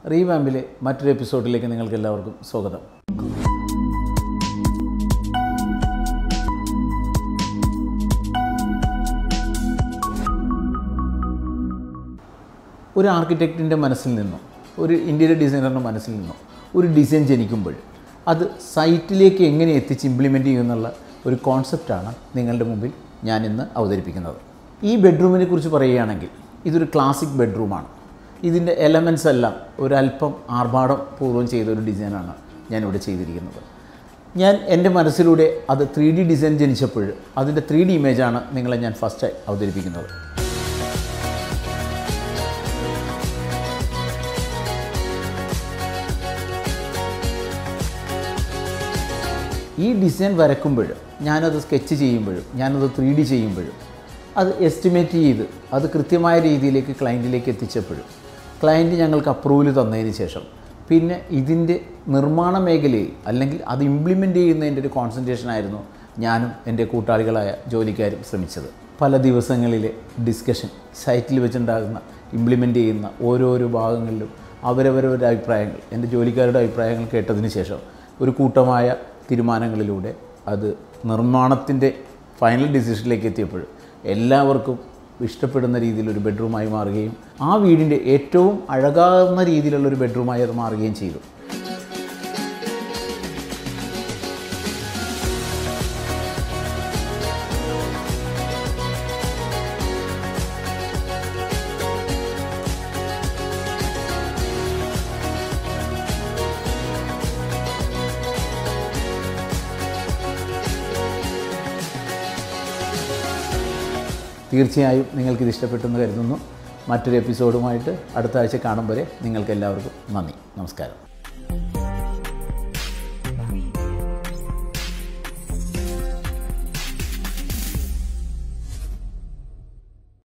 റീവാമ്പിലെ മറ്റൊരു എപ്പിസോഡിലേക്ക് നിങ്ങൾക്ക് എല്ലാവർക്കും സ്വാഗതം ഒരു ആർക്കിടെക്റ്റിൻ്റെ മനസ്സിൽ നിന്നും ഒരു ഇൻറ്റീരിയർ ഡിസൈനറുടെ മനസ്സിൽ നിന്നും ഒരു ഡിസൈൻ ജനിക്കുമ്പോൾ അത് സൈറ്റിലേക്ക് എങ്ങനെ എത്തിച്ച് ഇംപ്ലിമെൻ്റ് ചെയ്യുമെന്നുള്ള ഒരു കോൺസെപ്റ്റാണ് നിങ്ങളുടെ മുമ്പിൽ ഞാൻ ഇന്ന് അവതരിപ്പിക്കുന്നത് ഈ ബെഡ്റൂമിനെ കുറിച്ച് പറയുകയാണെങ്കിൽ ഇതൊരു ക്ലാസിക് ബെഡ്റൂമാണ് ഇതിൻ്റെ എലമെൻസ് എല്ലാം ഒരല്പം ആർഭാടം പൂർവ്വം ചെയ്ത ഒരു ഡിസൈനാണ് ഞാനിവിടെ ചെയ്തിരിക്കുന്നത് ഞാൻ എൻ്റെ മനസ്സിലൂടെ അത് ത്രീ ഡി ഡിസൈൻ ജനിച്ചപ്പോൾ അതിൻ്റെ ത്രീ ഡി ഇമേജാണ് നിങ്ങളെ ഞാൻ ഫസ്റ്റ് അവതരിപ്പിക്കുന്നത് ഈ ഡിസൈൻ വരക്കുമ്പോഴും ഞാനത് സ്കെച്ച് ചെയ്യുമ്പോഴും ഞാനത് ത്രീ ഡി ചെയ്യുമ്പോഴും അത് എസ്റ്റിമേറ്റ് ചെയ്ത് അത് കൃത്യമായ രീതിയിലേക്ക് ക്ലയൻറ്റിലേക്ക് എത്തിച്ചപ്പോഴും ക്ലയൻറ്റ് ഞങ്ങൾക്ക് അപ്രൂവൽ തന്നതിന് ശേഷം പിന്നെ ഇതിൻ്റെ നിർമ്മാണ മേഖലയിൽ അല്ലെങ്കിൽ അത് ഇംപ്ലിമെൻ്റ് ചെയ്യുന്നതിൻ്റെ ഒരു കോൺസെൻട്രേഷൻ ആയിരുന്നു ഞാനും എൻ്റെ കൂട്ടാളികളായ ജോലിക്കാരും ശ്രമിച്ചത് പല ദിവസങ്ങളിലെ ഡിസ്കഷൻ സൈറ്റിൽ വെച്ചുണ്ടാകുന്ന ഇംപ്ലിമെൻ്റ് ചെയ്യുന്ന ഓരോരോ ഭാഗങ്ങളിലും അവരവരവരുടെ അഭിപ്രായങ്ങൾ എൻ്റെ ജോലിക്കാരുടെ അഭിപ്രായങ്ങൾ കേട്ടതിന് ശേഷം ഒരു കൂട്ടമായ തീരുമാനങ്ങളിലൂടെ അത് നിർമ്മാണത്തിൻ്റെ ഫൈനൽ ഡിസിഷനിലേക്ക് എത്തിയപ്പോൾ എല്ലാവർക്കും ഇഷ്ടപ്പെടുന്ന രീതിയിൽ ഒരു ബെഡ്റൂമായി മാറുകയും ആ വീടിൻ്റെ ഏറ്റവും അഴകാവുന്ന രീതിയിലുള്ള ഒരു ബെഡ്റൂമായി അത് മാറുകയും ചെയ്തു തീർച്ചയായും നിങ്ങൾക്കിത് ഇഷ്ടപ്പെട്ടെന്ന് കരുതുന്നു മറ്റൊരു എപ്പിസോഡുമായിട്ട് അടുത്ത ആഴ്ച കാണും വരെ നിങ്ങൾക്ക് എല്ലാവർക്കും നന്ദി നമസ്കാരം